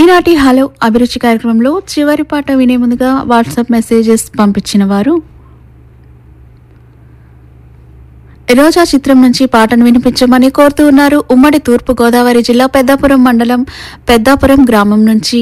ఈనాటి హలో అభిరుచి కార్యక్రమంలో చివరి పాట వినే ముందుగా వాట్సాప్ మెసేజెస్ పంపించిన వారు రోజా చిత్రం నుంచి పాటను వినిపించమని కోరుతూ ఉన్నారు ఉమ్మడి తూర్పు గోదావరి జిల్లా పెద్దాపురం మండలం పెద్దాపురం గ్రామం నుంచి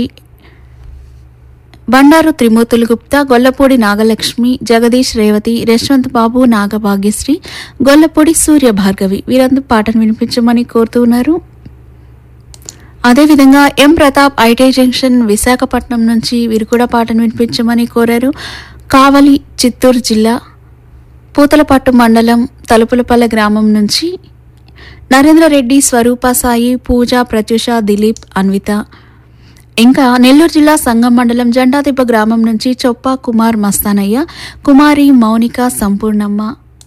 బండారు త్రిమూర్తులు గుప్తా గొల్లపూడి నాగలక్ష్మి జగదీష్ రేవతి యశ్వంత్ బాబు నాగభాగ్యశ్రీ గొల్లపూడి సూర్య భార్గవి వీరందరూ పాటను వినిపించమని కోరుతూ ఉన్నారు అదేవిధంగా M Pratap IT junction Visakhapatnam నుంచి వీరు కూడా పాటను వినిపించమని కోరారు కావలి చిత్తూరు జిల్లా పూతలపట్టు మండలం తలుపులపల్లె గ్రామం నుంచి నరేంద్ర రెడ్డి స్వరూప సాయి పూజ ప్రత్యూష దిలీప్ అన్విత ఇంకా నెల్లూరు జిల్లా సంగం మండలం జెండాదిబ్బ గ్రామం నుంచి చొప్ప కుమార్ మస్తానయ్య కుమారి మౌనిక సంపూర్ణమ్మ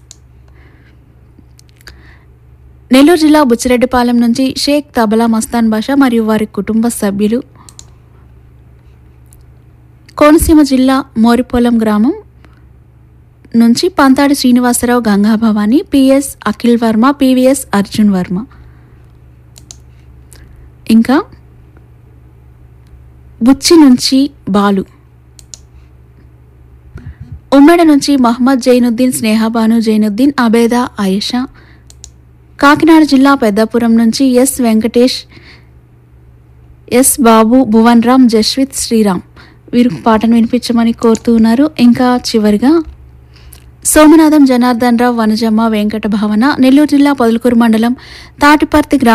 నెల్లూరు జిల్లా బుచ్చిరెడ్డిపాలెం నుంచి షేక్ తబలా మస్తాన్ బాషా మరియు వారి కుటుంబ సభ్యులు కోనసీమ జిల్లా మోరిపోలం గ్రామం నుంచి పంతాడి శ్రీనివాసరావు గంగాభవాని పిఎస్ అఖిల్ వర్మ పివిఎస్ అర్జున్ వర్మ ఇంకా బుచ్చి నుంచి బాలు ఉమ్మడి నుంచి మహమ్మద్ జైనుద్దీన్ స్నేహబాను జైనుద్దీన్ అబేదా ఆయేషా కాకినాడ జిల్లా పెద్దాపురం నుంచి ఎస్ వెంకటేష్ ఎస్ బాబు భువన్ రామ్ జస్విత్ శ్రీరామ్ వీరు పాటను వినిపించమని కోరుతూ ఉన్నారు ఇంకా చివరిగా సోమనాథం జనార్దన్ రావు వనజమ్మ వెంకట భావన నెల్లూరు జిల్లా పొదలకూరు మండలం తాటిపర్తి గ్రామం